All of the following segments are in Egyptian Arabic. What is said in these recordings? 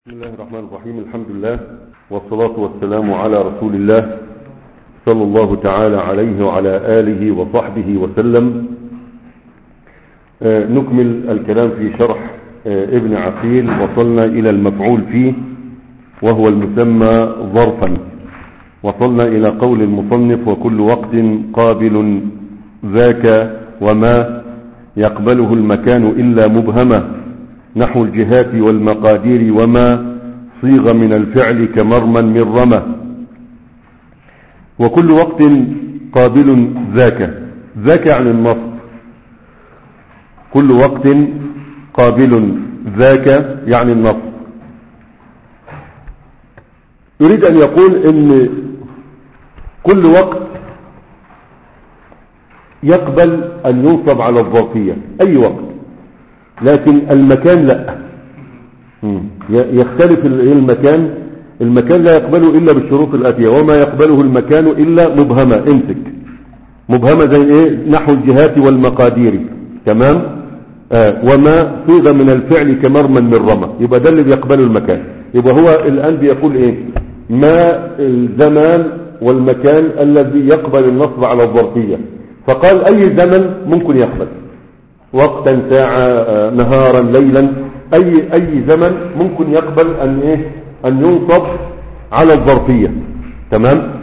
بسم الله الرحمن الرحيم الحمد لله والصلاة والسلام على رسول الله صلى الله تعالى عليه وعلى آله وصحبه وسلم آه، نكمل الكلام في شرح آه، ابن عقيل وصلنا إلى المفعول فيه وهو المسمى ظرفا وصلنا إلى قول المصنف وكل وقت قابل ذاك وما يقبله المكان إلا مبهمه نحو الجهات والمقادير وما صيغ من الفعل كمرما من رمى وكل وقت قابل ذاك ذاك عن النصب كل وقت قابل ذاك يعني النصب يريد أن يقول إن كل وقت يقبل أن ينصب على الظرفية أي وقت لكن المكان لا يختلف المكان المكان لا يقبله إلا بالشروط الآتية وما يقبله المكان إلا مبهمة امسك مبهمة زي ايه نحو الجهات والمقادير تمام آه وما صيغ من الفعل كمرما من رمى يبقى ده اللي بيقبله المكان يبقى هو الآن بيقول ايه ما الزمان والمكان الذي يقبل النصب على الظرفية فقال أي زمن ممكن يقبل وقتا ساعة نهارا ليلا أي, أي زمن ممكن يقبل أن, إيه أن ينصب على الظرفية تمام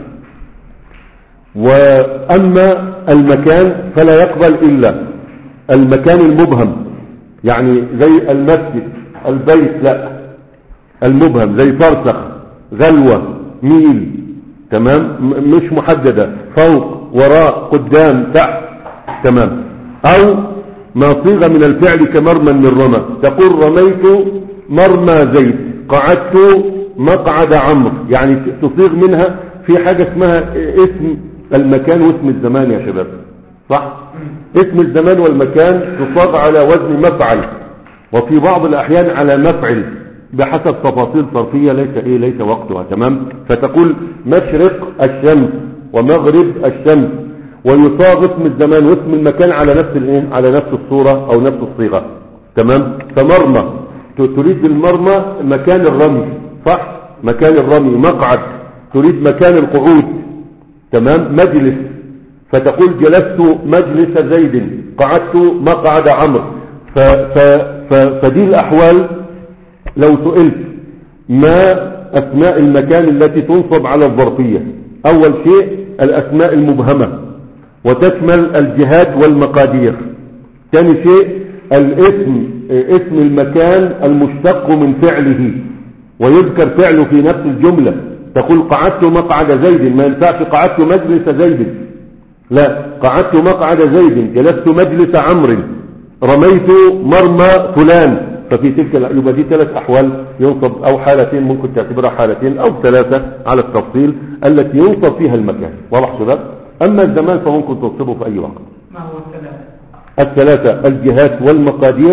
وأما المكان فلا يقبل إلا المكان المبهم يعني زي المسجد البيت لا المبهم زي فرسخ غلوة ميل تمام مش محددة فوق وراء قدام تحت تمام أو ما صيغ من الفعل كمرمى من رمى تقول رميت مرمى زيد قعدت مقعد عمرو يعني تصيغ منها في حاجة اسمها اسم المكان واسم الزمان يا شباب صح اسم الزمان والمكان تصاغ على وزن مفعل وفي بعض الأحيان على مفعل بحسب تفاصيل صرفية ليس ايه ليس وقتها تمام فتقول مشرق الشمس ومغرب الشمس ويصاغ اسم الزمان واسم المكان على نفس الايه على نفس الصورة او نفس الصيغة تمام فمرمى تريد بالمرمى مكان الرمي صح مكان الرمي مقعد تريد مكان القعود تمام مجلس فتقول جلست مجلس زيد قعدت مقعد عمرو ف ف ف فدي الاحوال لو سئلت ما اسماء المكان التي تنصب على الظرفية اول شيء الاسماء المبهمة وتشمل الجهات والمقادير ثاني شيء الاسم اسم المكان المشتق من فعله ويذكر فعله في نفس الجملة تقول قعدت مقعد زيد ما ينفعش قعدت مجلس زيد لا قعدت مقعد زيد جلست مجلس عمرو رميت مرمى فلان ففي تلك يبقى دي ثلاث احوال ينصب او حالتين ممكن تعتبرها حالتين او ثلاثة على التفصيل التي ينصب فيها المكان واضح شباب أما الزمان فممكن تصبه في أي وقت ما هو الثلاثة الثلاثة الجهات والمقادير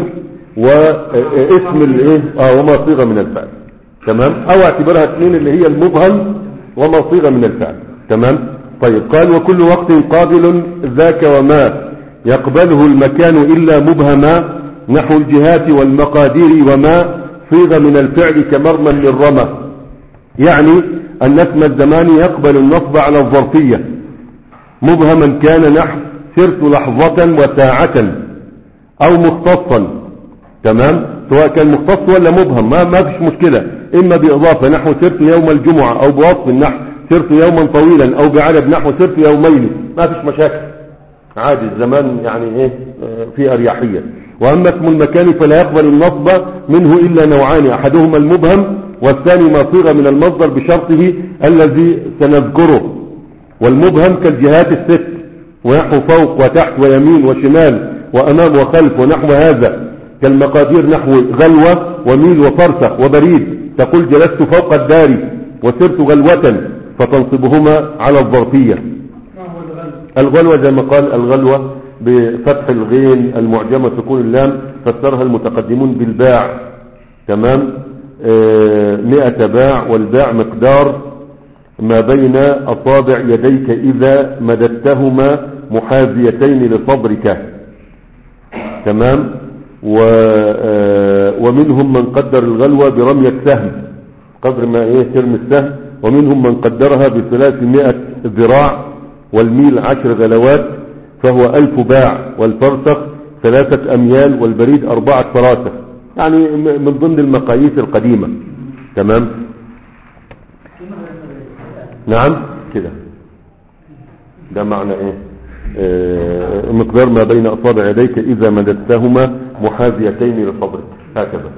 واسم الايه اه وما صيغ من الفعل تمام او اعتبرها اثنين اللي هي المبهم وما صيغ من الفعل تمام طيب قال وكل وقت قابل ذاك وما يقبله المكان إلا مبهما نحو الجهات والمقادير وما صيغ من الفعل كمرما من رمى يعني أن اسم الزمان يقبل النصب على الظرفية مبهما كان نحو سرت لحظة وساعة او مختصا تمام سواء كان مختص ولا مبهم ما, ما فيش مشكلة اما باضافة نحو سرت يوم الجمعة او بوصف نحو سرت يوما طويلا او بعدد نحو سرت يومين ما فيش مشاكل عادي الزمان يعني ايه في اريحية واما اسم المكان فلا يقبل النصب منه الا نوعان احدهما المبهم والثاني ما صيغ من المصدر بشرطه الذي سنذكره والمبهم كالجهات الست ونحو فوق وتحت ويمين وشمال وأمام وخلف ونحو هذا كالمقادير نحو غلوة وميل وفرسخ وبريد تقول جلست فوق الدار وسرت غلوة فتنصبهما على الظرفية ما هو الغلب الغلوة زي ما قال الغلوة بفتح الغين المعجمة سكون اللام فسرها المتقدمون بالباع تمام آه مئة باع والباع مقدار ما بين أصابع يديك إذا مددتهما محاذيتين لصدرك تمام و ومنهم من قدر الغلوة برمية سهم قدر ما ايه ترمي السهم ومنهم من قدرها بثلاثمائة ذراع والميل عشر غلوات فهو ألف باع والفرسخ ثلاثة أميال والبريد أربعة فراسخ يعني م- من ضمن المقاييس القديمة تمام نعم كده ده معنى ايه آه، مقدار ما بين اصابع يديك اذا مددتهما محاذيتين لصدرك هكذا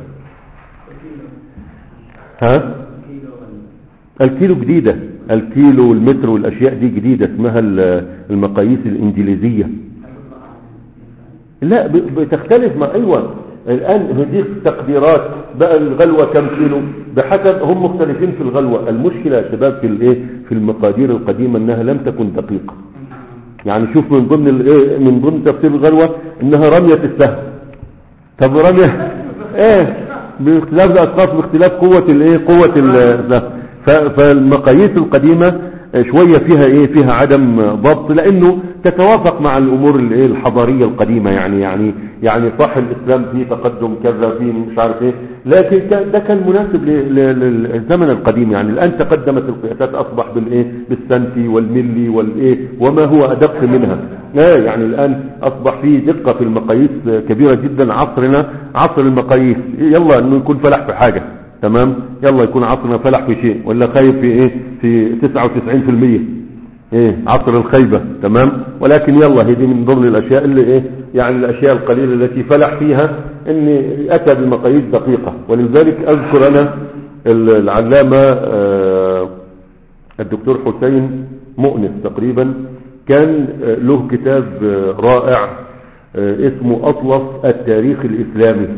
ها الكيلو جديدة الكيلو والمتر والاشياء دي جديدة اسمها ال- المقاييس الانجليزية لا ب- بتختلف ما ايوه الان هذه تقديرات بقى الغلوة كم كيلو بحسب هم مختلفين في الغلوة المشكلة يا شباب في الايه في المقادير القديمة انها لم تكن دقيقة يعني شوف من ضمن الايه من ضمن تفسير الغلوة انها رمية السهم طب رمية ايه باختلاف الاشخاص باختلاف قوة الايه قوة ال- ده. ف- فالمقاييس القديمة آه، شوية فيها ايه فيها عدم آه، ضبط لانه تتوافق مع الامور الايه الحضارية القديمة يعني يعني يعني صح الاسلام فيه تقدم كذا فيه مش عارف ايه لكن كان- ده كان مناسب ل- ل- للزمن القديم يعني الان تقدمت القياسات اصبح بالايه بالسنتي والملي والايه وما هو ادق منها لا يعني الان اصبح فيه دقة في المقاييس آه، كبيرة جدا عصرنا عصر المقاييس يلا انه يكون فلح في حاجة تمام يلا يكون عصرنا فلح في شيء ولا خايب في ايه في 99% ايه عصر الخيبة تمام ولكن يلا هي دي من ضمن الاشياء اللي ايه يعني الاشياء القليلة التي فلح فيها ان اتى بمقاييس دقيقة ولذلك اذكر انا ال- العلامة آه، الدكتور حسين مؤنس تقريبا كان آه، له كتاب آه، رائع آه، اسمه اطلس التاريخ الاسلامي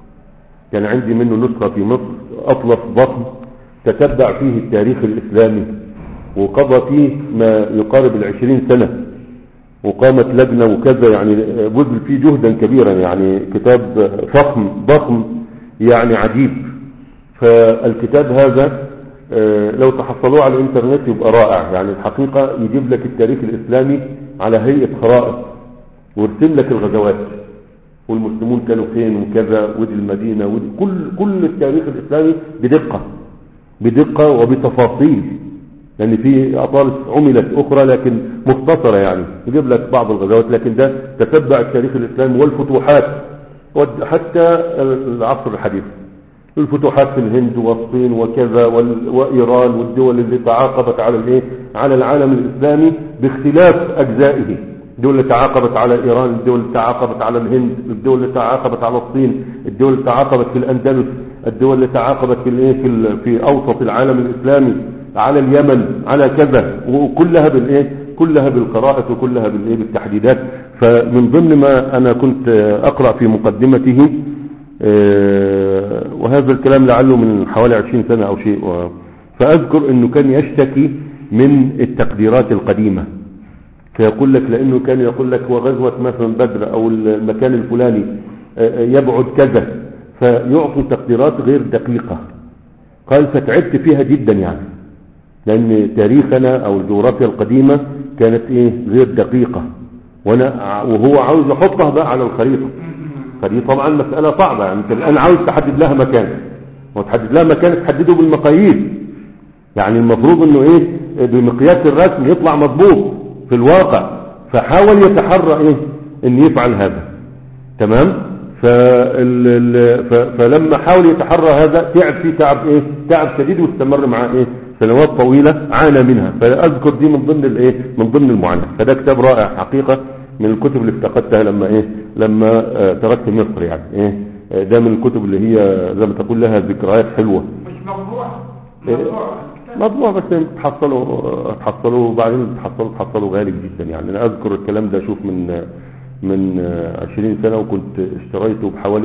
كان عندي منه نسخة في مصر أطلس ضخم تتبع فيه التاريخ الإسلامي وقضى فيه ما يقارب العشرين سنة وقامت لجنة وكذا يعني بذل فيه جهدا كبيرا يعني كتاب فخم ضخم يعني عجيب فالكتاب هذا آه، لو تحصلوه على الانترنت يبقى رائع يعني الحقيقة يجيب لك التاريخ الإسلامي على هيئة خرائط ويرسم لك الغزوات والمسلمون كانوا فين وكذا ودي المدينة ودي كل كل التاريخ الإسلامي بدقة بدقة وبتفاصيل لأن في أطالس عملت أخرى لكن مختصرة يعني يجيب لك بعض الغزوات لكن ده تتبع التاريخ الإسلامي والفتوحات ود- حتى العصر الحديث الفتوحات في الهند والصين وكذا وال- وإيران والدول اللي تعاقبت على الايه على العالم الإسلامي باختلاف أجزائه الدول اللي تعاقبت على إيران الدول اللي تعاقبت على الهند الدول اللي تعاقبت على الصين الدول اللي تعاقبت في الأندلس الدول اللي تعاقبت في الايه في, ال- في أوسط العالم الإسلامي على اليمن على كذا وكلها بالايه كلها بالقراءة وكلها بالايه بالتحديدات فمن ضمن ما أنا كنت أقرأ في مقدمته آه، وهذا الكلام لعله من حوالي 20 سنة أو شيء و- فأذكر أنه كان يشتكي من التقديرات القديمة فيقول لك لأنه كان يقول لك وغزوة مثلا بدر أو المكان الفلاني آه، آه، يبعد كذا فيعطوا تقديرات غير دقيقة قال فتعبت فيها جدا يعني لأن تاريخنا أو الجغرافيا القديمة كانت إيه غير دقيقة وأنا ع- وهو عاوز يحطها بقى على الخريطة فدي طبعا مسألة صعبة يعني انت الآن عاوز تحدد لها مكان وتحدد لها مكان تحدده بالمقاييس يعني المفروض انه ايه بمقياس الرسم يطلع مضبوط في الواقع فحاول يتحرى ايه ان يفعل هذا تمام فال ال- ف- فلما حاول يتحرى هذا تعب فيه تعب ايه تعب شديد واستمر معاه ايه سنوات طويلة عانى منها فاذكر دي من ضمن الايه من ضمن المعاناة فده كتاب رائع حقيقة من الكتب اللي افتقدتها لما ايه لما آه، تركت مصر يعني ايه آه، ده من الكتب اللي هي زي ما تقول لها ذكريات حلوة مش مطبوع إيه؟ مطبوع مطبوع بس تحصلوا تحصلوا بعدين تحصلوا تحصلوا غالي جدا يعني انا اذكر الكلام ده اشوف من من 20 سنة وكنت اشتريته بحوالي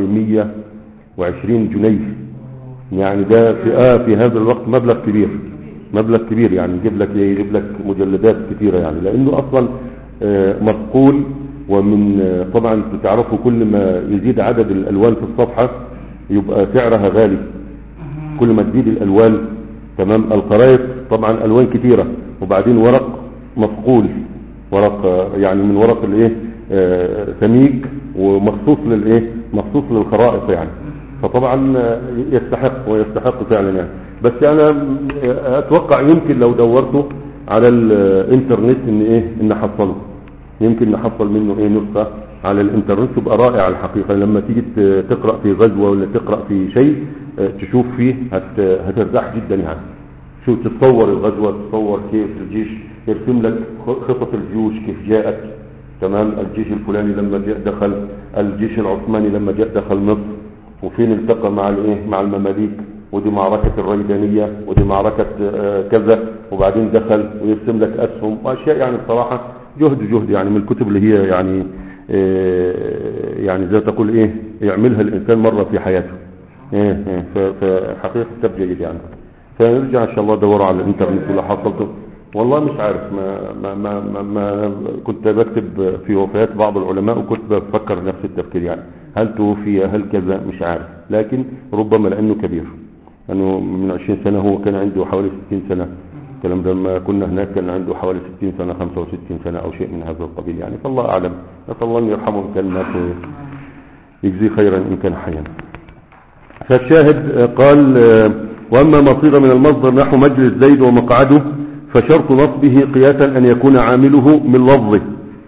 120 جنيه يعني ده في اه في هذا الوقت مبلغ كبير مبلغ كبير يعني يجيب لك إيه؟ يجيب لك مجلدات كثيرة يعني لانه اصلا آه، مصقول ومن آه، طبعا انتوا تعرفوا كل ما يزيد عدد الالوان في الصفحة يبقى سعرها غالي كل ما تزيد الالوان تمام القرايط طبعا الوان كثيرة وبعدين ورق مصقول ورق آه، يعني من ورق الايه آه، سميك ومخصوص للايه مخصوص للخرائط يعني فطبعا يستحق ويستحق فعلا يعني بس انا اتوقع يمكن لو دورته على الانترنت ان ايه ان احصله يمكن نحصل منه ايه نسخة على الانترنت تبقى رائعة الحقيقة لما تيجي ت- تقرأ في غزوة ولا تقرأ في شيء اه، تشوف فيه هت هترتاح جدا يعني شو تتصور الغزوة تتصور كيف الجيش يرسم لك خ- خطط الجيوش كيف جاءت تمام الجيش الفلاني لما جاء دخل الجيش العثماني لما جاء دخل مصر وفين التقى مع الايه مع المماليك ودي معركة الريدانية ودي معركة آه، كذا وبعدين دخل ويرسم لك أسهم وأشياء يعني بصراحة جهد جهد يعني من الكتب اللي هي يعني آه، يعني زي ما تقول ايه يعملها الإنسان مرة في حياته ايه ايه ف- فحقيقة كتاب جيد يعني فنرجع ان شاء الله دوروا على الانترنت ولا حصلته والله مش عارف ما, ما, ما, ما, ما كنت بكتب في وفيات بعض العلماء وكنت بفكر نفس التفكير يعني هل توفي هل كذا مش عارف لكن ربما لأنه كبير لأنه من 20 سنة هو كان عنده حوالي 60 سنة الكلام ده لما كنا هناك كان عنده حوالي 60 سنة 65 سنة أو شيء من هذا القبيل يعني فالله أعلم نسأل الله أن يرحمه إن كان مات ويجزيه خيرا إن كان حيا فالشاهد قال آه، وأما ما صيغ من المصدر نحو مجلس زيد ومقعده فشرط نصبه قياسا أن يكون عامله من لفظه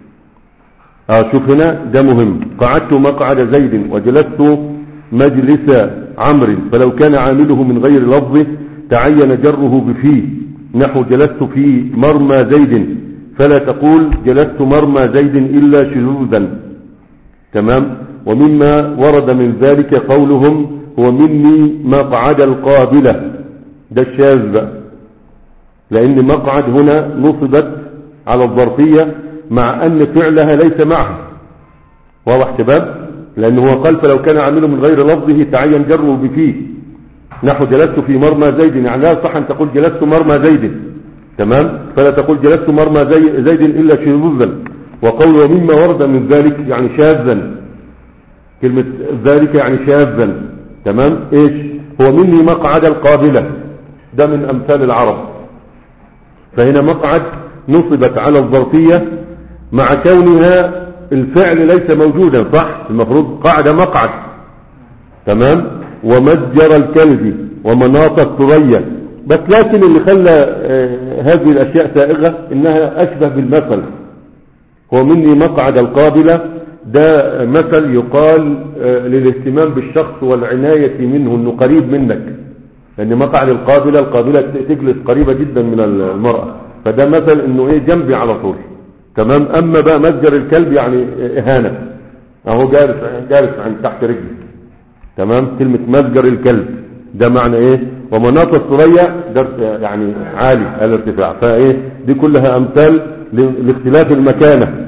آه شوف هنا ده مهم قعدت مقعد زيد وجلست مجلس عمرو فلو كان عامله من غير لفظه تعين جره بفيه نحو جلست في مرمى زيد فلا تقول جلست مرمى زيد إلا شذوذا تمام ومما ورد من ذلك قولهم هو مني مقعد القابلة ده الشاذ بقى لأن مقعد هنا نصبت على الظرفية مع أن فعلها ليس معها واضح شباب لأنه هو قال فلو كان عامله من غير لفظه تعين جره بفيه نحو جلست في مرمى زيد يعني لا صح أن تقول جلست مرمى زيد تمام فلا تقول جلست مرمى زي زيد إلا شذوذا وقول ومما ورد من ذلك يعني شاذا كلمة ذلك يعني شاذا تمام ايش هو مني مقعد القابلة ده من امثال العرب فهنا مقعد نصبت على الظرفية مع كونها الفعل ليس موجودا صح المفروض قعد مقعد تمام ومتجر الكلب ومناط الثريا بس لكن اللي خلى آه، هذه الاشياء سائغة انها اشبه بالمثل هو مني مقعد القابلة ده مثل يقال آه، للاهتمام بالشخص والعناية منه انه قريب منك لان مقعد القابلة القابلة تجلس قريبة جدا من المرأة فده مثل انه ايه جنبي على طول تمام اما بقى مسجر الكلب يعني اهانة اهو جالس جالس عند تحت رجلي تمام كلمة مسجر الكلب ده معنى ايه ومناط الثريا ده يعني عالي الارتفاع فايه دي كلها امثال ل- لاختلاف المكانة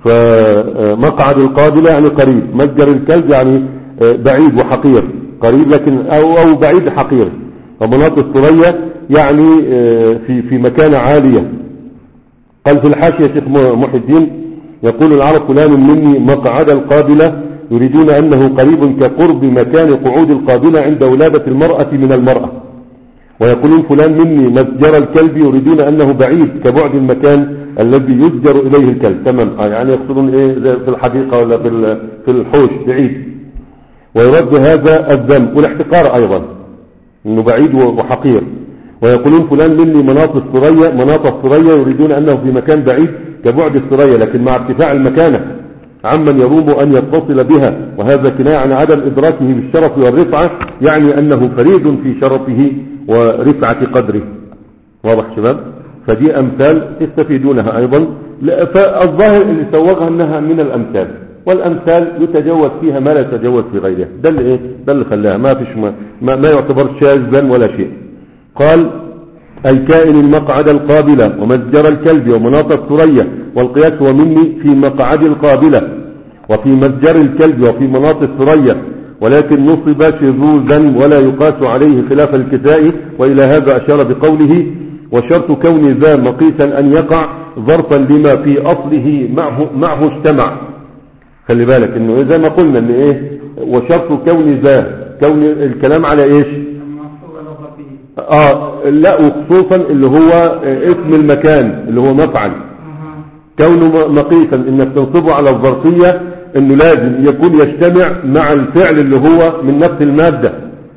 فمقعد القابلة يعني قريب مسجر الكلب يعني آه، بعيد وحقير قريب لكن او او بعيد حقير ومناط الثريا يعني آه، في في مكانة عالية قال في الحاشية شيخ محي الدين يقول العرب فلان مني مقعد القابلة يريدون أنه قريب كقرب مكان قعود القابلة عند ولادة المرأة من المرأة ويقولون فلان مني مسجر الكلب يريدون أنه بعيد كبعد المكان الذي يسجر إليه الكلب تمام آه، يعني يقصدون إيه زي في الحديقة ولا في ال- في الحوش بعيد ويرد هذا الذنب والاحتقار أيضا انه بعيد وحقير ويقولون فلان مني مناط الثريا مناط الثريا يريدون انه في مكان بعيد كبعد الثريا لكن مع ارتفاع المكانة عمن يروم ان يتصل بها وهذا كناية عن عدم ادراكه بالشرف والرفعة يعني انه فريد في شرفه ورفعة قدره واضح شباب فدي امثال تستفيدونها ايضا لا- فالظاهر اللي سوغها انها من الامثال والامثال يتجوز فيها ما لا يتجوز في غيرها ده اللي ايه ده اللي خلاها ما فيش ما, ما, ما يعتبر شاذا ولا شيء قال الكائن المقعد القابلة ومسجر الكلب ومناط الثريا والقياس هو مني في مقعد القابلة وفي مسجر الكلب وفي مناط الثريا ولكن نصب شذوذا ولا يقاس عليه خلاف الكساء وإلى هذا أشار بقوله وشرط كون ذا مقيسا أن يقع ظرفا لما في أصله معه, معه اجتمع خلي بالك انه إيه زي ما قلنا ان ايه وشرط كون ذا كون الكلام على ايش المنصوب لفظ فيه اه لا وخصوصا اللي هو آه، اسم المكان اللي هو مفعل أها. كونه م- مقيسا انك تنصبه على الظرفية انه لازم يكون يجتمع مع الفعل اللي هو من نفس المادة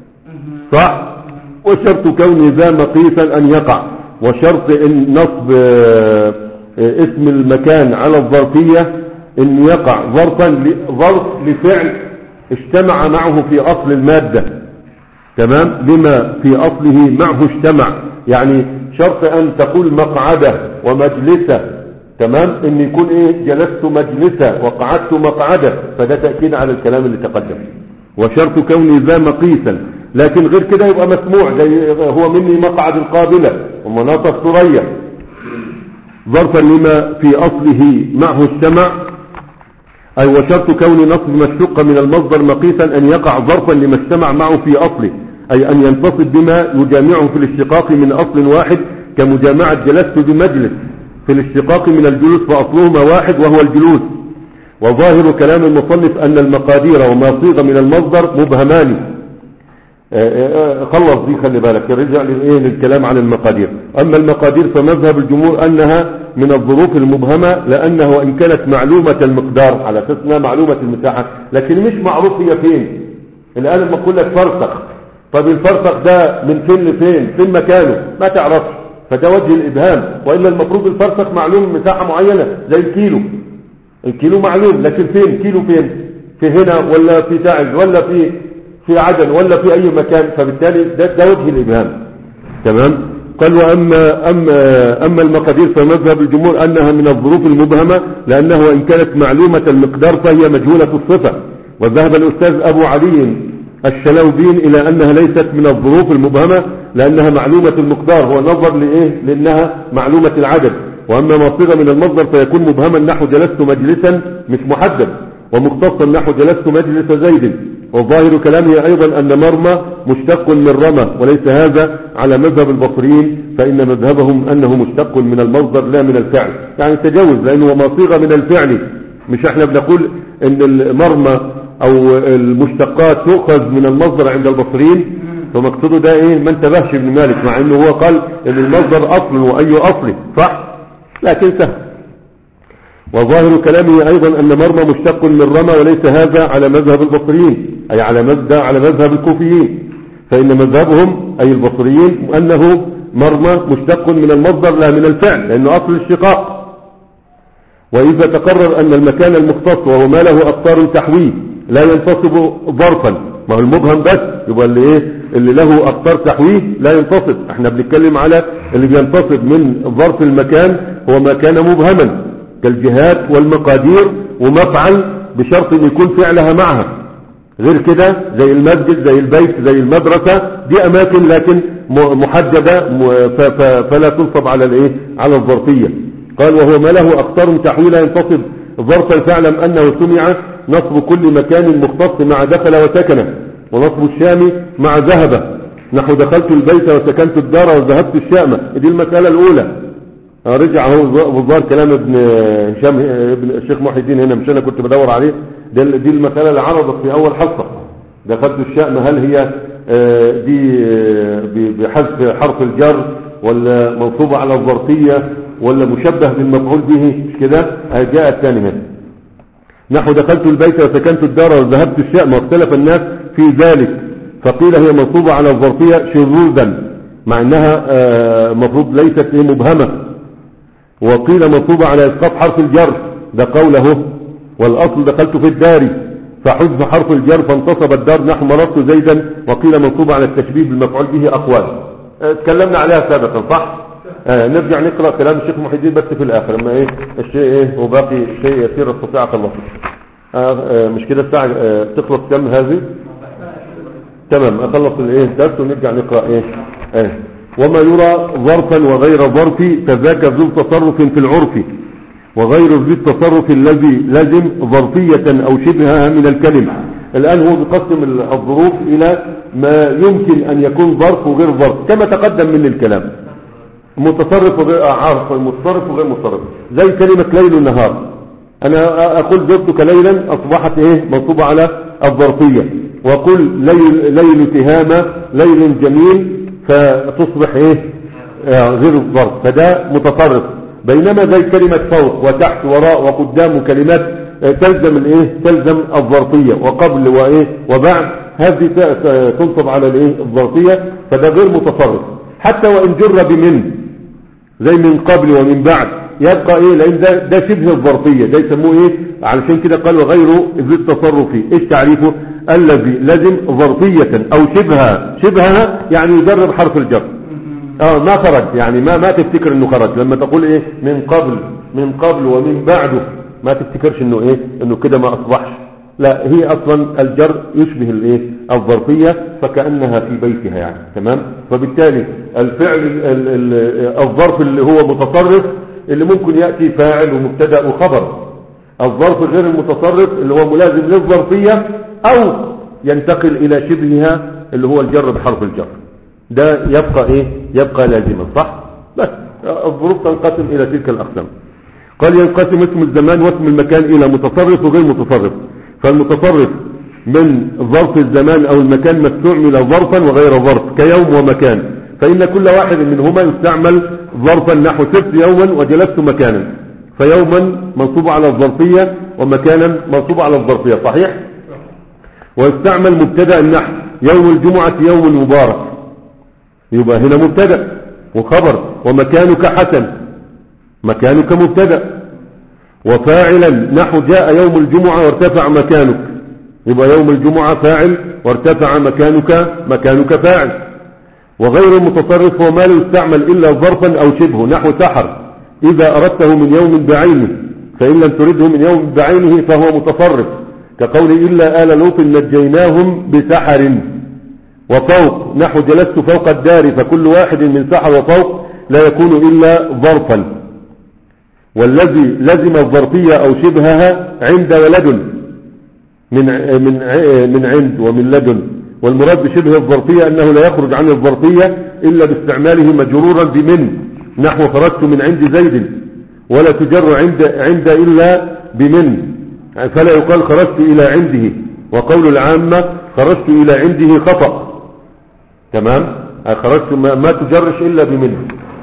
صح وشرط كون ذا مقيسا ان يقع وشرط ان نصب آه، آه، اسم المكان على الظرفية ان يقع ظرفا ل- ظرف لفعل اجتمع معه في اصل المادة تمام لما في اصله معه اجتمع يعني شرط ان تقول مقعدة ومجلسة تمام ان يكون ايه جلست مجلسة وقعدت مقعدة فده تأكيد على الكلام اللي تقدم وشرط كوني ذا مقيسا لكن غير كده يبقى مسموع زي هو مني مقعد القابلة ومناط الثريا ظرفا لما في اصله معه اجتمع أي وشرط كون نصب مشتق من المصدر مقيسا أن يقع ظرفا لما اجتمع معه في أصله أي أن ينتصب بما يجامعه في الاشتقاق من أصل واحد كمجامعة جلست بمجلس في الاشتقاق من الجلوس فأصلهما واحد وهو الجلوس وظاهر كلام المصنف أن المقادير وما صيغ من المصدر مبهمان آه، آه، خلص دي خلي بالك رجع للايه للكلام عن المقادير اما المقادير فمذهب الجمهور انها من الظروف المبهمه لانه وان كانت معلومه المقدار على اساس انها معلومه المساحه لكن مش معروف هي فين الان لما اقول لك فرسخ طب الفرسخ ده من فين لفين فين مكانه ما تعرفش فده وجه الابهام والا المفروض الفرسخ معلوم مساحه معينه زي الكيلو الكيلو معلوم لكن فين كيلو فين في هنا ولا في تعز ولا في في عدن ولا في اي مكان فبالتالي ده, ده وجه الابهام تمام قال واما اما اما المقادير فمذهب الجمهور انها من الظروف المبهمه لانه وان كانت معلومه المقدار فهي مجهوله الصفه وذهب الاستاذ ابو علي الشلوبين الى انها ليست من الظروف المبهمه لانها معلومه المقدار هو نظر لايه لانها معلومه العدد واما ما صيغ من المصدر فيكون مبهما نحو جلست مجلسا مش محدد ومختصا نحو جلست مجلس زيد وظاهر كلامه أيضا أن مرمى مشتق من رمى وليس هذا على مذهب البصريين فإن مذهبهم أنه مشتق من المصدر لا من الفعل يعني تجاوز لأنه ما صيغ من الفعل مش احنا بنقول ان المرمى او المشتقات تؤخذ من المصدر عند البصريين فمقصده ده ايه ما انتبهش ابن مالك مع انه هو قال ان المصدر اصل واي اصل صح لكن سهل وظاهر كلامه أيضا أن مرمى مشتق من رمى وليس هذا على مذهب البصريين أي على مذهب, على مذهب الكوفيين فإن مذهبهم أي البصريين أنه مرمى مشتق من المصدر لا من الفعل لأنه أصل الشقاق وإذا تقرر أن المكان المختص وهو ما له أقطار تحويه لا ينتصب ظرفا ما هو المبهم بس يبقى اللي إيه اللي له أقطار تحويه لا ينتصب احنا بنتكلم على اللي بينتصب من ظرف المكان هو ما كان مبهما كالجهات والمقادير ومفعل بشرط ان يكون فعلها معها غير كده زي المسجد زي البيت زي المدرسة دي اماكن لكن محددة فلا تنصب على الايه على الظرفية قال وهو ما له اقطار تحويل ينتصب ظرفا فاعلم انه سمع نصب كل مكان مختص مع دخل وسكن ونصب الشام مع ذهب نحو دخلت البيت وسكنت الدار وذهبت الشام دي المسألة الاولى رجع هو بالظاهر كلام ابن هشام ابن الشيخ محي الدين هنا مش انا كنت بدور عليه دي, دي المسألة اللي عرضت في اول حلقة دخلت الشأم هل هي دي بحذف حرف الجر ولا منصوبة على الظرفية ولا مشبه بالمفعول به مش كده جاء الثاني هنا نحو دخلت البيت وسكنت الدار وذهبت الشأم واختلف الناس في ذلك فقيل هي منصوبة على الظرفية شذوذا مع انها مفروض ليست مبهمة وقيل منصوبة على اسقاط حرف الجر ده قوله والاصل دخلت في الدار فحذف حرف الجر فانتصب الدار نحو مررت زيدا وقيل منصوبة على التشبيه بالمفعول به اقوال اتكلمنا عليها سابقا صح آه نرجع نقرأ كلام الشيخ محي الدين بس في الاخر اما ايه الشيء ايه وباقي شيء يسير استطيع اخلصه آه آه مش كده الساعة آه تخلص كم هذه تمام اخلص الايه الدرس ونرجع نقرأ ايه آه. وما يرى ظرفا وغير ظرف فذاك ذو تصرف في العرف وغير ذي التصرف الذي لازم ظرفية او شبهها من الكلمة الان هو بيقسم الظروف الى ما يمكن ان يكون ظرف وغير ظرف كما تقدم من الكلام متصرف وغير عارف متصرف وغير متصرف زي كلمة ليل ونهار انا اقول زرتك ليلا اصبحت ايه منصوبة على الظرفية واقول ليل, ليل تهامة ليل جميل فتصبح ايه آه غير الظرف فده متصرف بينما زي كلمة فوق وتحت وراء وقدام كلمات آه، تلزم الايه تلزم الظرفية وقبل وايه وبعد هذه ت- ت- تنصب على الايه الظرفية فده غير متصرف حتى وان جر بمن زي من قبل ومن بعد يبقى ايه لان ده, ده شبه الظرفية ده يسموه ايه علشان كده قال وغيره ذي التصرف ايش تعريفه الذي لازم ظرفية او شبهها شبهها يعني يجرب حرف الجر اه ما خرج يعني ما ما تفتكر انه خرج لما تقول ايه من قبل من قبل ومن بعده ما تفتكرش انه ايه انه كده ما اصبحش لا هي اصلا الجر يشبه الايه الظرفيه فكانها في بيتها يعني تمام فبالتالي الفعل ال- ال- ال- الظرف اللي هو متصرف اللي ممكن ياتي فاعل ومبتدا وخبر الظرف غير المتصرف اللي هو ملازم للظرفيه او ينتقل الى شبهها اللي هو الجر بحرف الجر ده يبقى ايه يبقى لازما صح بس الظروف تنقسم الى تلك الاقسام قال ينقسم اسم الزمان واسم المكان الى متصرف وغير متصرف فالمتصرف من ظرف الزمان او المكان ما استعمل ظرفا وغير ظرف كيوم ومكان فان كل واحد منهما يستعمل ظرفا نحو سبت يوما وجلست مكانا فيوما منصوب على الظرفية ومكانا منصوب على الظرفية صحيح ويستعمل مبتدا النحو يوم الجمعة يوم مبارك يبقى هنا مبتدا وخبر ومكانك حسن مكانك مبتدا وفاعلا نحو جاء يوم الجمعة وارتفع مكانك يبقى يوم الجمعة فاعل وارتفع مكانك مكانك فاعل وغير المتصرف هو ما لا يستعمل إلا ظرفا أو شبهه نحو سحر إذا أردته من يوم بعينه فإن لم ترده من يوم بعينه فهو متصرف كقول إلا آل لوط نجيناهم بسحر وفوق نحو جلست فوق الدار فكل واحد من سحر وفوق لا يكون إلا ظرفا والذي لزم الظرفية أو شبهها عند ولد من من من عند ومن لدن والمراد بشبه الظرفية أنه لا يخرج عن الظرفية إلا باستعماله مجرورا بمن نحو خرجت من عند زيد ولا تجر عند عند إلا بمن فلا يقال خرجت إلى عنده وقول العامة خرجت إلى عنده خطأ تمام خرجت ما, ما تجرش إلا بمن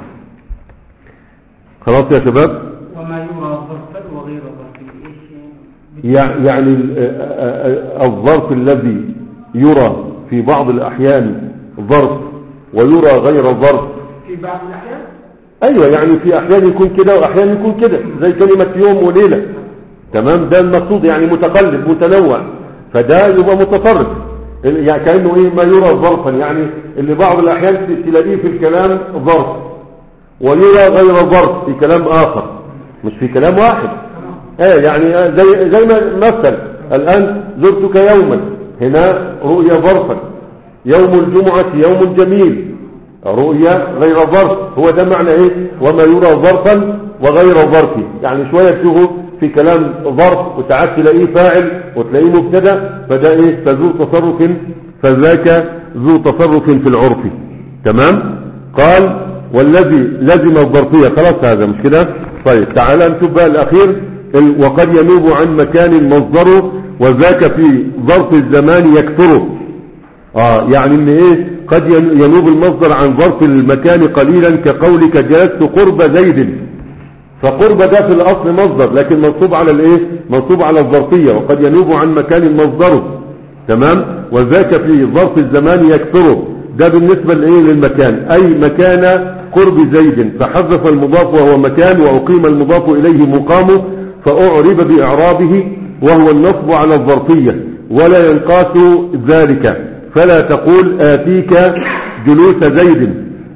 خلاص يا شباب وما يرى ظرفا وغير ظرفا ايش يع- يعني ال- آ- آ- الظرف الذي يرى في بعض الأحيان ظرف ويرى غير ظرف في بعض الاحيان أيوة يعني في أحيان يكون كده وأحيان يكون كده زي كلمة يوم وليلة تمام ده المقصود يعني متقلب متنوع فده يبقى متصرف يعني كأنه إيه ما يرى ظرفا يعني اللي بعض الأحيان ت- تلاقيه في الكلام ظرف ويرى غير ظرف في كلام آخر مش في كلام واحد ايه يعني آه زي زي ما مثل الآن زرتك يوما هنا رؤيا ظرفا يوم الجمعة يوم جميل رؤيا غير ظرف هو ده معنى ايه وما يرى ظرفا وغير ظرف يعني شوية تشوفه في كلام ظرف وساعات تلاقيه فاعل وتلاقيه مبتدا فده ايه فذو تصرف فذاك ذو تصرف في العرف تمام قال والذي لزم الظرفية خلاص هذا مش كده طيب تعالى نشوف بقى الأخير ال- وقد ينوب عن مكان مصدره وذاك في ظرف الزمان يكثره آه يعني ان ايه قد ين- ينوب المصدر عن ظرف المكان قليلا كقولك جلست قرب زيد فقرب ده في الاصل مصدر لكن منصوب على الايه منصوب على الظرفية وقد ينوب عن مكان مصدره تمام وذاك في ظرف الزمان يكثره ده بالنسبة لايه للمكان اي مكان قرب زيد فحذف المضاف وهو مكان واقيم المضاف اليه مقامه فاعرب باعرابه وهو النصب على الظرفية ولا ينقاس ذلك فلا تقول آتيك جلوس زيد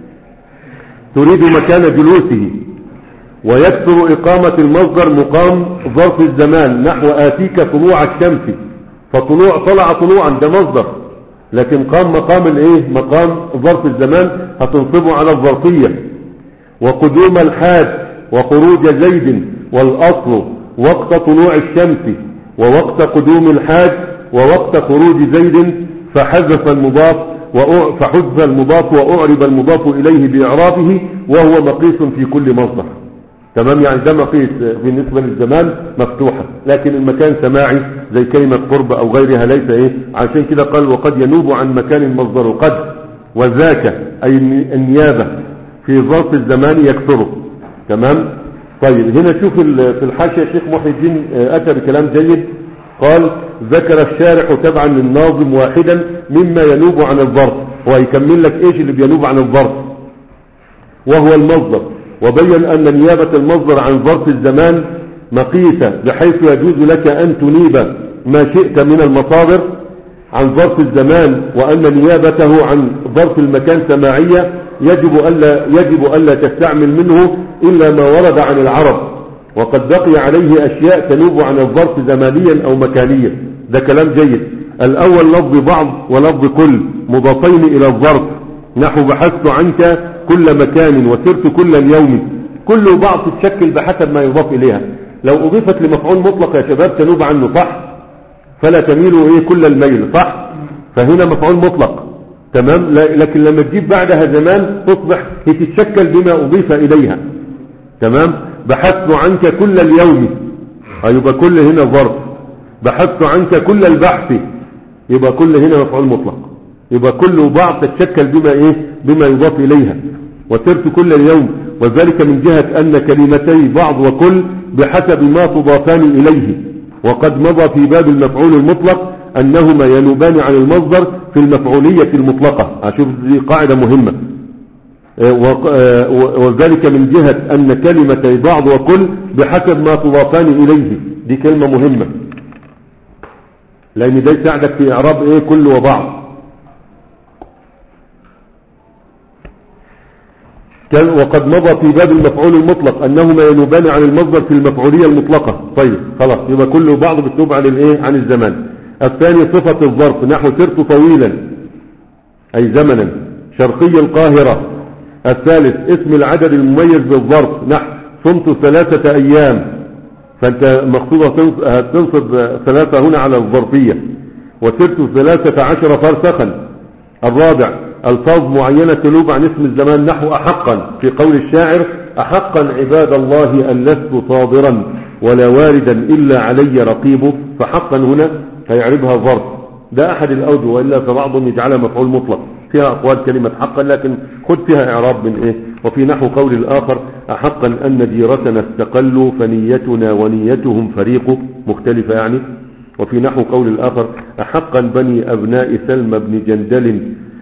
تريد مكان جلوسه ويكثر إقامة المصدر مقام ظرف الزمان نحو آتيك طلوع الشمس فطلوع طلع طلوعا ده مصدر لكن قام مقام الايه مقام ظرف الزمان هتنصبه على الظرفية وقدوم الحاج وخروج زيد والأصل وقت طلوع الشمس ووقت قدوم الحاج ووقت خروج زيد فحذف المضاف وأع- فحذف المضاف وأعرب المضاف إليه بإعرابه وهو مقيس في كل مصدر تمام يعني ده مقيس بالنسبة للزمان مفتوحة لكن المكان سماعي زي كلمة قرب أو غيرها ليس إيه عشان كده قال وقد ينوب عن مكان مصدره قد وذاك أي النيابة في ظرف الزمان يكثره تمام طيب هنا شوف ال- في الحاشية الشيخ محي الدين آه، أتى بكلام جيد قال ذكر الشارح تبعا للناظم واحدا مما ينوب عن الظرف هو يكمل لك ايش اللي بينوب عن الظرف وهو المصدر وبين أن نيابة المصدر عن ظرف الزمان مقيسة بحيث يجوز لك أن تنيب ما شئت من المصادر عن ظرف الزمان وأن نيابته عن ظرف المكان سماعية يجب ألا, يجب ألا تستعمل منه إلا ما ورد عن العرب وقد بقي عليه أشياء تنوب عن الظرف زمانيا أو مكانيا ده كلام جيد الأول لفظ بعض ولفظ كل مضافين إلى الظرف نحو بحثت عنك كل مكان وسرت كل اليوم كل بعض تتشكل بحسب ما يضاف إليها لو أضيفت لمفعول مطلق يا شباب تنوب عنه صح فلا تميل إيه كل الميل صح فهنا مفعول مطلق تمام لا- لكن لما تجيب بعدها زمان تصبح هي تتشكل بما أضيف إليها تمام بحثت عنك كل اليوم يبقى كل هنا ظرف بحثت عنك كل البحث يبقى كل هنا مفعول مطلق يبقى كل بعض تتشكل بما ايه بما يضاف اليها وسرت كل اليوم وذلك من جهة ان كلمتي بعض وكل بحسب ما تضافان اليه وقد مضى في باب المفعول المطلق انهما ينوبان عن المصدر في المفعولية المطلقة اشوف دي قاعدة مهمة وق- آه، وذلك من جهة أن كلمة بعض وكل بحسب ما تضافان إليه دي كلمة مهمة لأن ده يساعدك في إعراب إيه كل وبعض كان وقد مضى في باب المفعول المطلق أنهما ينوبان عن المصدر في المفعولية المطلقة طيب خلاص يبقى كل وبعض بتنوب عن الإيه عن الزمان الثاني صفة الظرف نحو سرت طويلا أي زمنا شرقي القاهرة الثالث اسم العدد المميز بالظرف نحو صمت ثلاثة أيام فأنت مقصودة تنص- هتنصب ثلاثة هنا على الظرفية وسرت ثلاثة عشر فرسخا الرابع الفاظ معينة تنوب عن اسم الزمان نحو أحقا في قول الشاعر أحقا عباد الله أن لست صابرا ولا واردا إلا علي رقيب فحقا هنا هيعربها ظرف ده أحد الأوجه وإلا فبعضهم يجعلها مفعول مطلق فيها أقوال كلمة حقا لكن خد فيها إعراب من إيه وفي نحو قول الآخر أحقا أن ديرتنا استقلوا فنيتنا ونيتهم فريق مختلفة يعني وفي نحو قول الآخر أحقا بني أبناء سلمى بن جندل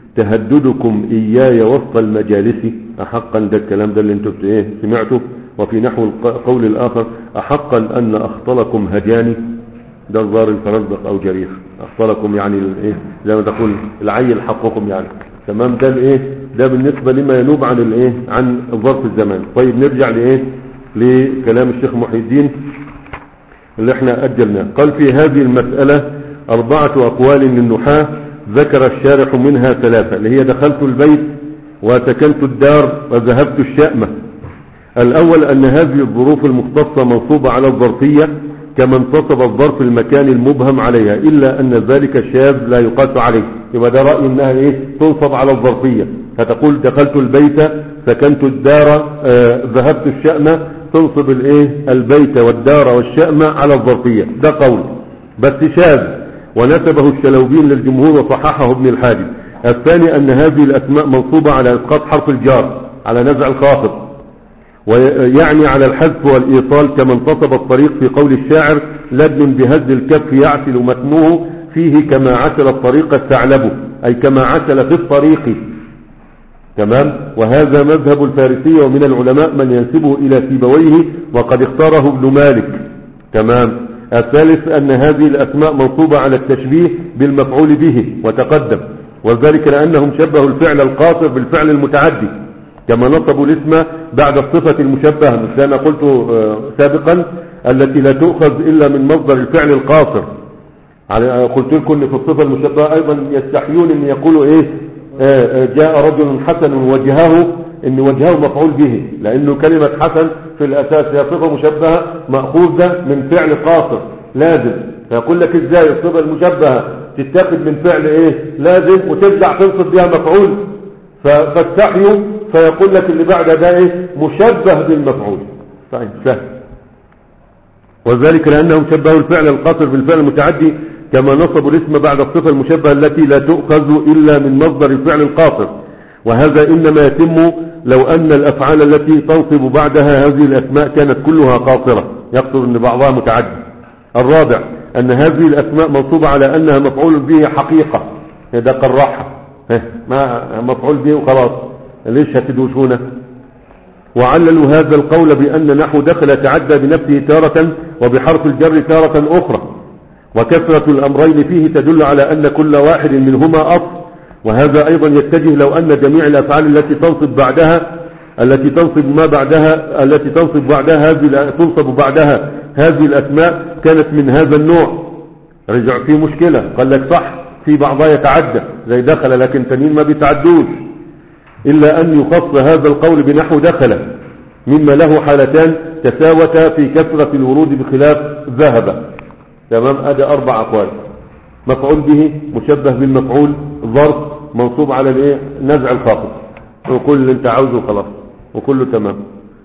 تهددكم إياي وسط المجالس أحقا ده الكلام ده اللي انتم بت- إيه سمعته وفي نحو الق- قول الآخر أحقا أن أخطلكم هجاني ده الظاهر الفرزدق أو جريح أخطلكم يعني الإيه زي ما تقول العيل حقكم يعني تمام ده الإيه ده بالنسبة لما ينوب عن الإيه عن ظرف الزمان طيب نرجع لإيه لكلام الشيخ محي الدين اللي احنا أجلناه قال في هذه المسألة أربعة أقوال للنحاة ذكر الشارح منها ثلاثة اللي هي دخلت البيت وسكنت الدار وذهبت الشأمة الأول أن هذه الظروف المختصة منصوبة على الظرفية كما انتصب الظرف المكان المبهم عليها إلا أن ذلك الشاذ لا يقاس عليه يبقى ده رأي أنها إيه تنصب على الظرفية فتقول دخلت البيت سكنت الدار آه ذهبت الشأمة تنصب الإيه البيت والدار والشأمة على الظرفية ده قول بس شاذ ونسبه الشلوبين للجمهور وصححه ابن الحاجب الثاني أن هذه الأسماء منصوبة على إسقاط حرف الجار على نزع الخافض ويعني على الحذف والإيصال كما انتصب الطريق في قول الشاعر لبن بهز الكف يعسل متنوه فيه كما عسل الطريق الثعلب أي كما عسل في الطريق تمام وهذا مذهب الفارسية ومن العلماء من ينسبه إلى سيبويه وقد اختاره ابن مالك تمام الثالث أن هذه الأسماء منصوبة على التشبيه بالمفعول به وتقدم وذلك لأنهم شبهوا الفعل القاصر بالفعل المتعدي كما نصبوا الاسم بعد الصفة المشبهة مثل ما قلت آه، سابقا التي لا تؤخذ إلا من مصدر الفعل القاصر على- قلت لكم ان في الصفة المشبهة ايضا يستحيون ان يقولوا ايه آه، آه، جاء رجل حسن وجهه ان وجهه مفعول به لانه كلمة حسن في الاساس هي صفة مشبهة مأخوذة من فعل قاصر لازم فيقول لك ازاي الصفة المشبهة تتاخد من فعل ايه لازم وترجع تنصب بها مفعول ف- فاستحيوا فيقول لك اللي بعد ده ايه مشبه بالمفعول طيب سهل وذلك لأنهم شبهوا الفعل القاصر بالفعل المتعدي كما نصبوا الاسم بعد الصفة المشبهة التي لا تؤخذ إلا من مصدر الفعل القاصر وهذا إنما يتم لو أن الأفعال التي تنصب بعدها هذه الأسماء كانت كلها قاصرة يقصد أن بعضها متعدد الرابع أن هذه الأسماء منصوبة على أنها مفعول به حقيقة ده قرحها ها، ما مفعول به وخلاص ليش هتدوشونه وعللوا هذا القول بأن نحو دخل تعدى بنفسه تارة وبحرف الجر تارة أخرى وكثرة الأمرين فيه تدل على أن كل واحد منهما أصل وهذا أيضا يتجه لو أن جميع الأفعال التي تنصب بعدها التي تنصب ما بعدها التي تنصب بعدها هذه الأ- تنصب بعدها هذه الأسماء كانت من هذا النوع رجع في مشكلة قال لك صح في بعضها يتعدى زي دخل لكن تنين ما بيتعدوش إلا أن يخص هذا القول بنحو دخل مما له حالتان تساوتا في كثرة الورود بخلاف ذهب تمام ادي اربع اقوال مفعول به مشبه بالمفعول ظرف منصوب على الايه نزع الخافض وكل اللي انت عاوزه خلاص وكله تمام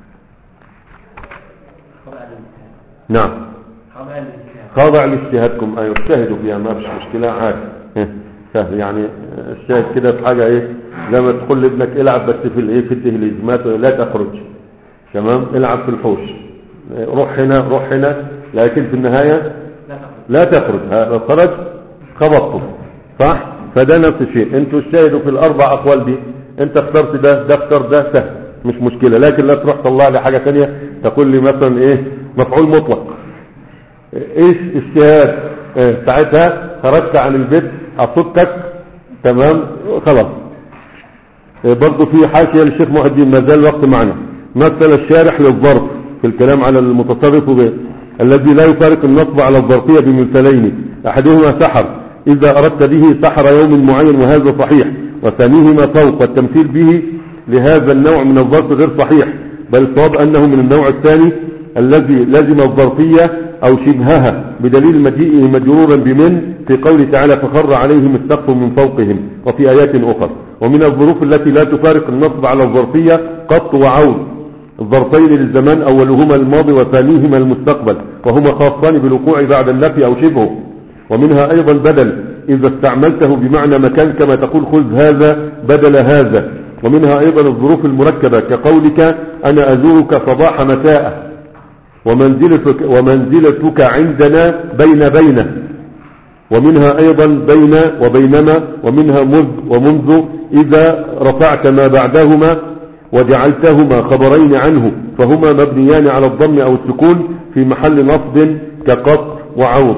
خضع للاجتهاد نعم خضع للاجتهاد خاضع لاجتهادكم ايوه اجتهدوا فيها ما فيش مشكله عادي إيه، سهل يعني الشاهد كده في حاجه ايه لما تقول لابنك العب بس في الايه في التهليز ما ت- لا تخرج تمام العب في الحوش إيه، روح هنا روح هنا لكن في النهايه لا تخرج لا تخرج ها، لو خرج خبطته صح فده نفس الشيء انتوا اجتهدوا في الاربع اقوال دي انت اخترت ده ده اختار ده سهل مش مشكلة لكن لا تروح تطلع لي حاجة تانية تقول لي مثلا ايه مفعول مطلق ايش اجتهاد اه ساعتها خرجت عن البيت اصدتك تمام خلاص اه برضو في حاشية للشيخ محي الدين ما زال الوقت معنا مثل الشارح للظرف في الكلام على المتصرف به الذي لا يفارق النصب على الظرفية بمثلين احدهما سحر اذا اردت به سحر يوم معين وهذا صحيح وثانيهما فوق والتمثيل به لهذا النوع من الظرف غير صحيح بل الصواب انه من النوع الثاني الذي لزم الظرفية او شبهها بدليل مجيئه مجرورا بمن في قوله تعالى فخر عليهم السقف من فوقهم وفي ايات اخرى ومن الظروف التي لا تفارق النصب على الظرفية قط وعود الظرفين للزمان أولهما الماضي وثانيهما المستقبل وهما خاصان بالوقوع بعد النفي أو شبهه ومنها أيضا بدل إذا استعملته بمعنى مكان كما تقول خذ هذا بدل هذا ومنها أيضا الظروف المركبة كقولك أنا أزورك صباح مساء ومنزلتك, ومنزلتك عندنا بين بين ومنها أيضا بين وبينما ومنها مذ ومنذ إذا رفعت ما بعدهما وجعلتهما خبرين عنه فهما مبنيان على الضم أو السكون في محل نصب كقط وعوض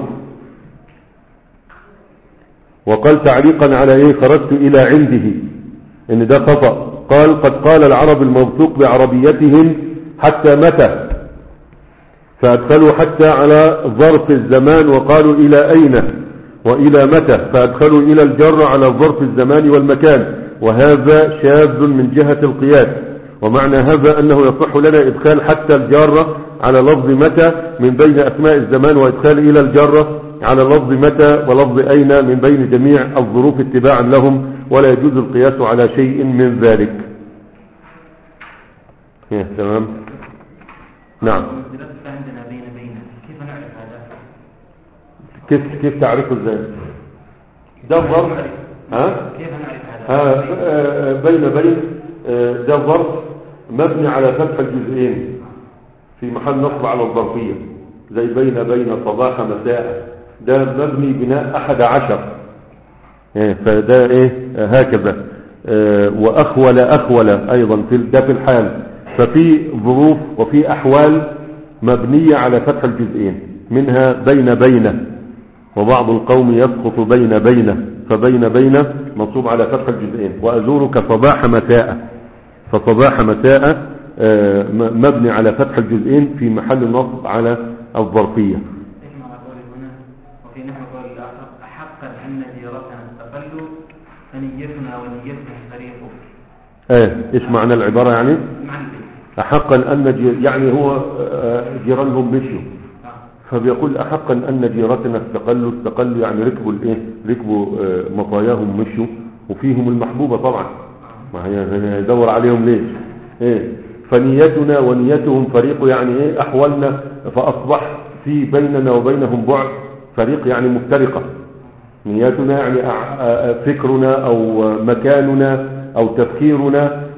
وقال تعليقا على ايه خرجت الى عنده ان ده خطأ قال قد قال العرب الموثوق بعربيتهم حتى متى فادخلوا حتى على ظرف الزمان وقالوا الى اين والى متى فادخلوا الى الجر على ظرف الزمان والمكان وهذا شاذ من جهة القياس ومعنى هذا أنه يصح لنا إدخال حتى الجارة على لفظ متى من بين أسماء الزمان وإدخال إلى الجارة على لفظ متى ولفظ أين من بين جميع الظروف اتباعا لهم ولا يجوز القياس على شيء من ذلك إيه، تمام نعم درست عندنا بين بين كيف نعرف هذا؟ كيف كيف تعرفه ازاي ده ظرف ها كيف نعرف آه، هذا؟ آه، بين بين آه، ده ظرف مبني على فتح الجزئين في محل نصب على الظرفية زي بين بين صباح مساء ده مبني بناء أحد عشر إيه، فده ايه آه، هكذا آه، وأخول أخول أيضا في ده في الحال ففي ظروف وفي أحوال مبنية على فتح الجزئين منها بين بين وبعض القوم يسقط بين بين فبين بين منصوب على فتح الجزئين وأزورك صباح مساء فصباح مساء آه، م- مبني على فتح الجزئين في محل نصب على الظرفية اسمع قولي هنا وفي نحو قول الآخر أحقا أن جيرتنا استقلوا فنيتنا ونيتهم فريق ايه ايش معنى العبارة يعني معنى البيت أحقا أن جي- يعني هو آه، جيرانهم مشوا آه. فبيقول أحقا أن جيرتنا استقلوا استقلوا يعني ركبوا الايه ركبوا آه، مطاياهم مشوا وفيهم المحبوبة طبعا ما هي هي- هيدور عليهم ليه ايه فنيتنا ونيتهم فريق يعني ايه احوالنا فاصبح في بيننا وبينهم بعد فريق يعني مفترقة نياتنا يعني أع- آ- فكرنا او مكاننا او تفكيرنا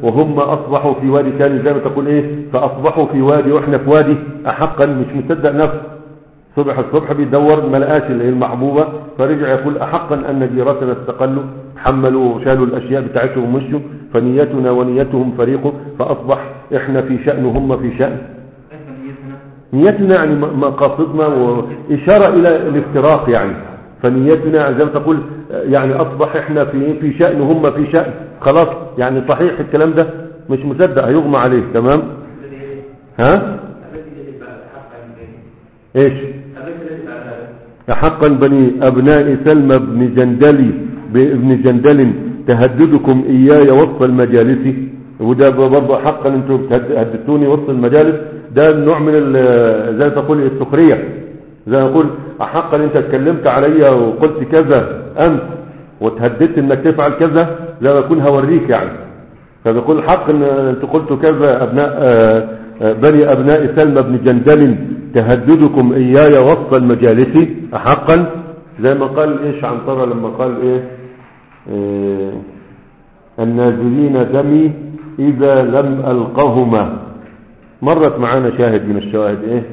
وهم اصبحوا في وادي ثاني زي ما تقول ايه فاصبحوا في وادي واحنا في وادي احقا مش مصدق نفسه صبح الصبح بيدور ما لقاش اللي هي المحبوبة فرجع يقول أحقا أن جيرتنا استقلوا حملوا وشالوا الأشياء بتاعتهم ومشوا فنيتنا ونيتهم فريق فأصبح إحنا في شأن وهم في شأن كيف نيتنا نيتنا يعني م- مقاصدنا وإشارة إلى الافتراق يعني فنيتنا زي ما تقول آه، يعني أصبح إحنا في في شأن وهم في شأن خلاص يعني صحيح الكلام ده مش مصدق هيغمى عليه تمام ها ايش حقا بني أبناء سلمى بن جندلي بابن جندل تهددكم إياي وسط المجالس وده برضه حقا انتم بتهد- هددتوني وسط المجالس ده نوع من ال- زي ما تقول السخرية زي ما اقول حقا انت اتكلمت عليا وقلت كذا انت وتهددت انك تفعل كذا لا بكون هوريك يعني فبيقول حق ان انت قلت كذا ابناء آه، آه، بني ابناء سلمى بن جندل تهددكم اياي وسط المجالس احقا زي ما قال ايش عنترة لما قال ايه آه، النازلين دمي اذا لم القهما مرت معانا شاهد من الشواهد ايه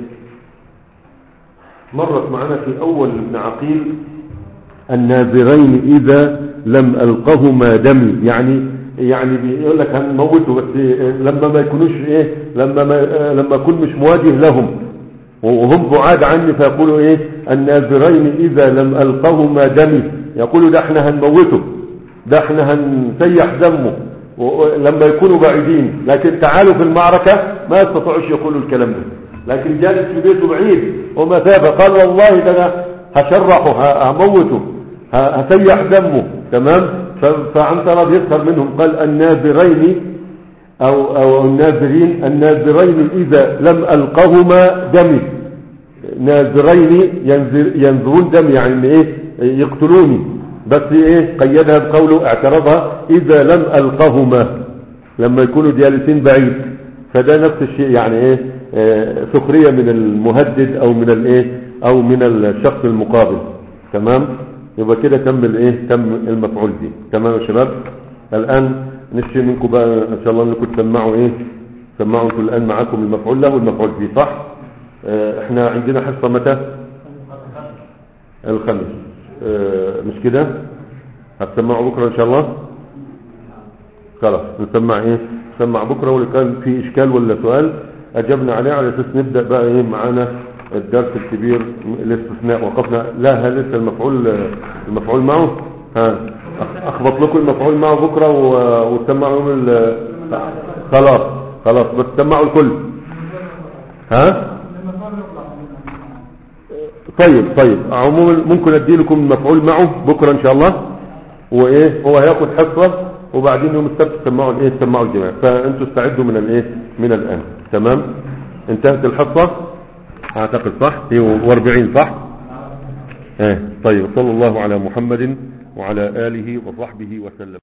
مرت معانا في اول ابن عقيل الناظرين إذا لم ألقهما دمي يعني يعني بيقول لك هنموته بس لما ما يكونوش ايه لما ما لما اكون مش مواجه لهم وهم بعاد عني فيقولوا ايه الناظرين اذا لم القهما دمي يقولوا ده احنا هنموته ده احنا هنسيح دمه لما يكونوا بعيدين لكن تعالوا في المعركة ما يستطيعوش يقولوا الكلام ده لكن جالس في بيته بعيد ومثابة قال والله ده انا هشرحه ه- هموته ه- هسيح دمه تمام ف- فعنترة بيسخر منهم قال الناظرين أو, أو الناظرين الناظرين إذا لم ألقهما دمي ناظرين ينظر ينظرون دم يعني إن إيه يقتلوني بس إيه قيدها بقوله اعترضها إذا لم ألقهما لما يكونوا جالسين بعيد فده نفس الشيء يعني إيه آه، سخرية من المهدد أو من الإيه أو من الشخص المقابل تمام يبقى كده تم الإيه تم المفعول به تمام يا شباب الآن نشتري منكم بقى إن شاء الله أنكم تسمعوا إيه سمعوا انتوا الآن معاكم المفعول له والمفعول به صح آه، احنا عندنا حصة متى الخميس آه، مش كده هتسمعوا بكرة ان شاء الله خلاص نسمع ايه نسمع بكرة واللي كان في اشكال ولا سؤال اجبنا عليه على اساس نبدأ بقى ايه معانا الدرس الكبير الاستثناء وقفنا لا هل لسه المفعول المفعول معه ها اخبط لكم المفعول معه بكرة و- وتسمعوا يوم ال- خلاص خلاص بس تسمعوا الكل ها طيب طيب عموما ممكن ادي لكم المفعول معه بكره ان شاء الله وايه هو هياخد حصه وبعدين يوم السبت تسمعوا الايه تسمعوا الجماع فانتوا استعدوا من الايه من الان تمام انتهت الحصه اعتقد صح هي 40 صح ايه طيب صلى الله على محمد وعلى اله وصحبه وسلم